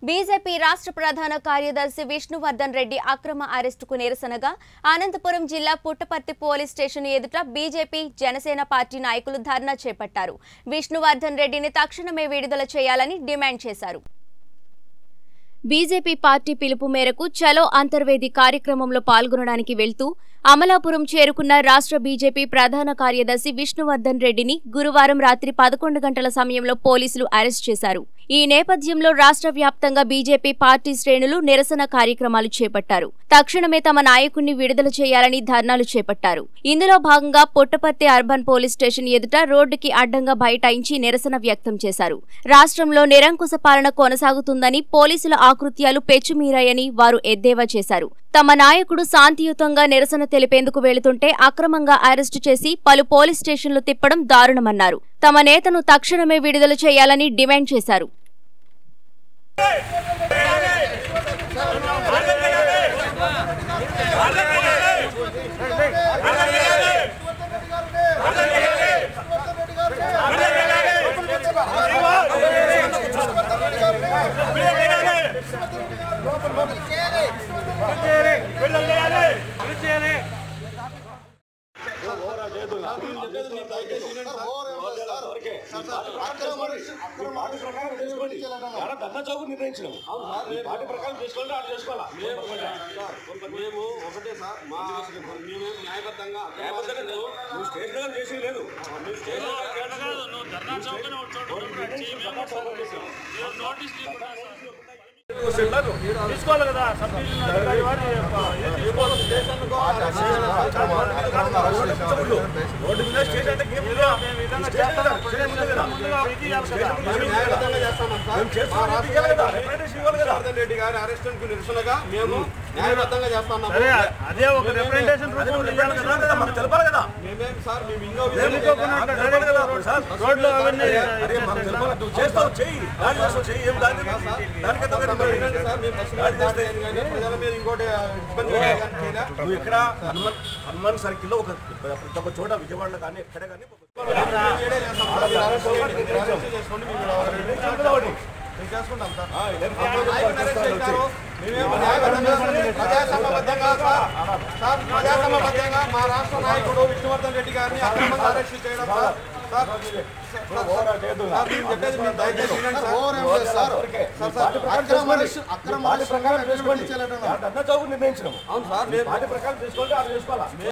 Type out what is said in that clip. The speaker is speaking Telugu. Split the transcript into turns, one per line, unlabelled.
బీజేపీ రాష్ట్ర ప్రధాన కార్యదర్శి విష్ణువర్ధన్ రెడ్డి అక్రమ అరెస్టుకు నిరసనగా అనంతపురం జిల్లా పుట్టపర్తి పోలీస్ స్టేషన్ ఎదుట బీజేపీ జనసేన పార్టీ నాయకులు ధర్నా చేపట్టారు విష్ణువర్ధన్ రెడ్డిని తక్షణమే విడుదల చేయాలని డిమాండ్ చేశారు బీజేపీ పార్టీ పిలుపు మేరకు చలో అంతర్వేది కార్యక్రమంలో పాల్గొనడానికి వెళ్తూ అమలాపురం చేరుకున్న రాష్ట్ర బీజేపీ ప్రధాన కార్యదర్శి విష్ణువర్ధన్ రెడ్డిని గురువారం రాత్రి పదకొండు గంటల సమయంలో పోలీసులు అరెస్ట్ చేశారు ఈ నేపథ్యంలో రాష్ట్ర వ్యాప్తంగా బీజేపీ పార్టీ శ్రేణులు నిరసన కార్యక్రమాలు చేపట్టారు తక్షణమే తమ నాయకుణ్ణి విడుదల చేయాలని ధర్నాలు చేపట్టారు ఇందులో భాగంగా పుట్టపర్తి అర్బన్ పోలీస్ స్టేషన్ ఎదుట రోడ్డుకి అడ్డంగా బైఠాయించి నిరసన వ్యక్తం చేశారు రాష్ట్రంలో నిరంకుశ పాలన కొనసాగుతుందని పోలీసుల ఆకృత్యాలు పెచ్చుమీరాయని వారు ఎద్దేవా చేశారు తమ నాయకుడు శాంతియుతంగా నిరసన తెలిపేందుకు వెళుతుంటే అక్రమంగా అరెస్టు చేసి పలు పోలీస్ స్టేషన్లు తిప్పడం దారుణమన్నారు తమ నేతను తక్షణమే విడుదల చేయాలని డిమాండ్ చేశారు
ధర్నా చౌకు నిర్ణయించినాం ఈ పార్టీ ప్రకారం చేసుకోవాలి అట్లా చేసుకోవాలా
మేము ఒకటే సార్ మా మేము న్యాయబద్ధంగా
న్యాయబద్ధంగా నువ్వు నువ్వు స్టేజ్ దగ్గర చేసి లేదు నువ్వు స్టేజ్
తీసుకోవాలి కదా సబ్ డివిజన్ అధికారి వారి ఏం తీసుకోవాలి
రోడ్డు మీద స్టేజ్ అంటే గేమ్ లేదు.
మేము ఈ విధంగా చేస్తాం స్టేజ్ మీద ముందుగా ఇది ఇవ్వాలి కదా
మేము న్యాయబద్ధంగా చేస్తున్నాం సార్
మేము చేస్తున్నాం,
మా
ఇది ఇవ్వాలి కదా,
రాష్ట్ర
రిప్రజెంటేషన్ ఇవ్వాలి కదా.
జనార్దన్ రెడ్డి గారి అరెస్ట్ కు నిరసనగా మేము న్యాయబద్ధంగా చేస్తున్నాం
సరే అదే ఒక రిప్రజెంటేషన్ రూపంలో ఇవ్వాలి కదా
కదా, మాకు తెలపాలి కదా
మేమేం సార్ మేము ఇంకో
మేము
విధంగా
ఇంకోకుండా అట్లా తెలపాలి కదా సార్.
రోడ్లు అవన్నీ
అరే మాకు తెలపాలి. నువ్వు చేస్తావు చెయ్యి దాడి చేస్తావు చెయ్యి ఏం దాడి దానికి ఎంత
చేస్తాం. వినండి సార్ మేము బస్సు మీద దాడి చేయను కానీ ప్రజల మీద ఇంకోటి ఇబ్బంది కలగడానికి చేయలే.
నువ్వు ఎక్కడ హనుమాన్ హనుమాన్ సర్కిల్లో ఒక ప్రతి ఒక్క చోట విజయవాడలో కానీ ఎక్కడ కానీ
మేము చేయడే చేస్తాం సార్. మీరు అరెస్ట్ చేయండి. మీరు అరెస్ట్ చేసుకోండి. మేము మేము చేసుకుంటాం సార్ నాయకుని అరెస్ట్ చేశారు. మేమేమో న్యాయబద్ధంగా ప్రజాసమ్మబద్ధంగా సార్ సార్ ప్రజాసమ్మబద్ధంగా మా రాష్ట్ర నాయకుడు విష్ణువర్ధన్ రెడ్డి గారిని అక్రమంగా అరెస్ట్ చేయడం సార్ సార్ సార్ మీరు చెప్పేది మీరు దయచేసి వినండి సార్ సార్ సార్ అక్రమ అరెస్ట్ అక్రమ అరెస్ట్
నిర్ణయించినాము
అవును సార్ మేము
పార్టీ ప్రకారం చేసుకోవాలి అట్లా చేసుకోవాలా